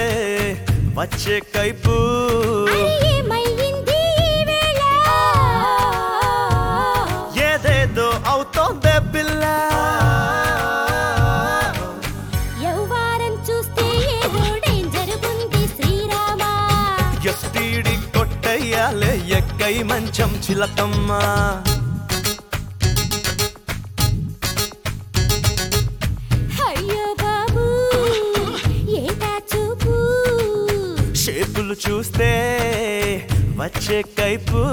వచ్చే కైపు అరే ఏమయ్యింది ఈ వేళ? ఏదేదో అవుతోందే పిల్ల యవ్వారం చూస్తే ఏదో డేంజర్ ఉంది శ్రీరామా ఎస్టీడి కొట్టయ్యాలే ఎక్కై మంచం చిలకమ్మా అయ్యో బాబు ఏటా చూపు షేపులు చూస్తే వచ్చే కైపు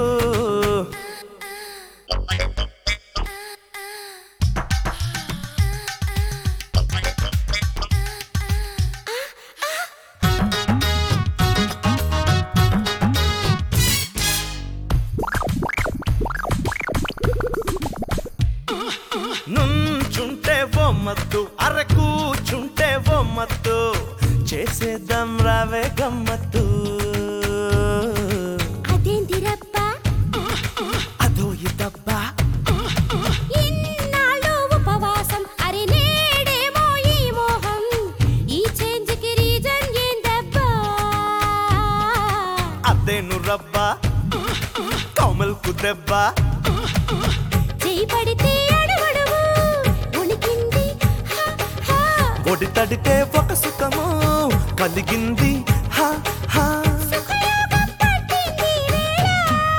నుంచుంటే బొమ్మత్తు అర కూచుంటే బొమ్మత్తు చేసేద్దాం రావే గమ్మత్తు అదేంటిరబ్బా అదో ఇదబ్బా ఇన్నాళ్ళు ఉపవాసం అరే నేడేమో ఈ మోహం ఈ చేంజ్ కి రీజన్ ఏందబ్బా అదేను రబ్బా కౌమల్కు దెబ్బ చేయి పడితే అడుగడుగు ఉనికింది హా, హా. ఒడి తడితే ఒక సుఖము కలిగింది హా హా సుఖయోగం పట్టింది వేళ.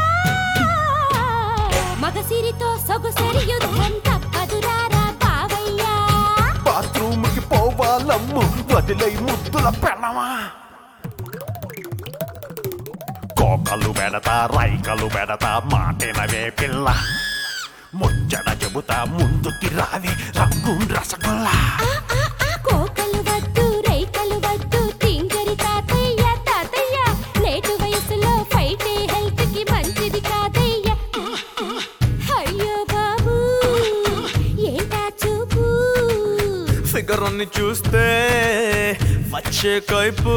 మగసిరితో సొగసరి యుద్ధం తప్పదురారా బావయ్యా బాత్రూమ్ కి పోవాలమ్ము వదిలై ముద్దుల పెళ్ళమా కోకలు పెడతా రైకలు పెడతా మాటేనవే పిల్ల ముచ్చట చెబుతా ముందుకి రావి రంగు రసగుల్లా ఆ, ఆ, ఆ, కోకలు వద్దు రైకలు వద్దు తింగరి తాతయ్య తాతయ్య లేటు వయసులో ఫైటే హెల్త్ కి మంచిది కాదయ్య అయ్యో బాబు ఏంటా చూపు ఫిగర్ అన్ని చూస్తే వచ్చే కైపు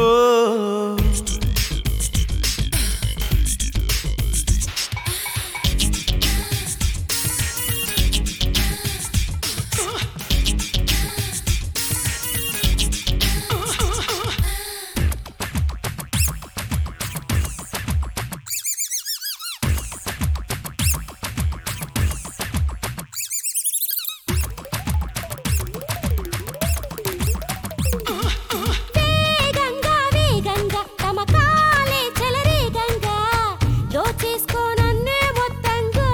వేగంగా వేగంగా తమ కాలే చెలరేగంగా దోచేసుకోనన్నే మొత్తంగా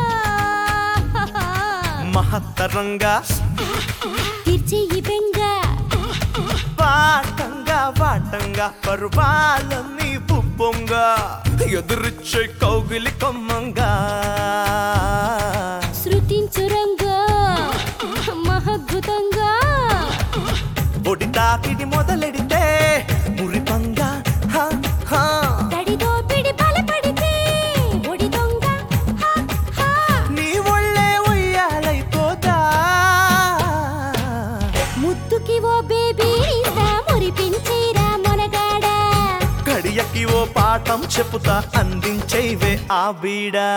మహత్తరంగా తీర్చేయి బెంగ వాటంగా వాటంగా పరువాలన్నీ పుప్పొంగా ఎదురిచ్చే కౌగిలి కొమ్మంగా శృతించురంగా మహద్భుతంగా ఒడి తాకిడి మొదలెడితే మురిపంగా హా, హా. తడి దోపిడి బలపడితే ఒడి దొంగ హా, హా. నీ ఒళ్ళే ఉయ్యాలైపోదా ముద్దుకి ఓ బేబీ ఇస్తా మురిపించేరా మొనగాడా గడియకి ఓ పాఠం చెప్పుతా అందించేవే ఆ బీడా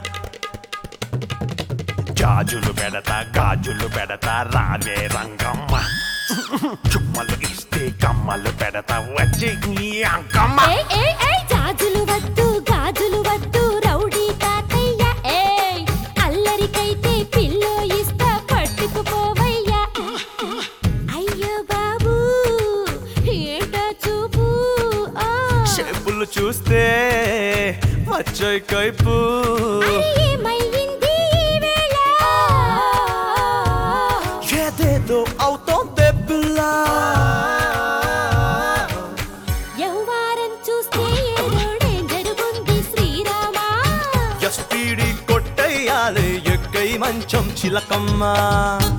జాజులు పెడతా గాజులు పెడతా రావే రంగమ్మ చుమ్మలు ఇస్తే కమ్మలు పెడతా వచ్చి నీ అంకమ్మ ఏయ్ ఏయ్ ఏయ్ జాజులు వద్దు గాజులు వద్దు రౌడీ తాతయ్య ఏయ్ అల్లరికైతే పిల్లో ఇస్తా పట్టుకుపోవయ్యా అయ్యో బాబు ఏంటో చూపు ఆ. షేపులు చూస్తే వచ్చే కైపు అరే ఏమయ్యింది ఈ వేళ? ఏదేదో అవుతోందే పిల్ల యవ్వారం చూస్తే ఏదో డేంజర్ ఉంది శ్రీరామా ఎస్పీడి కొట్టయ్యాలి ఎక్కై మంచం చిలకమ్మ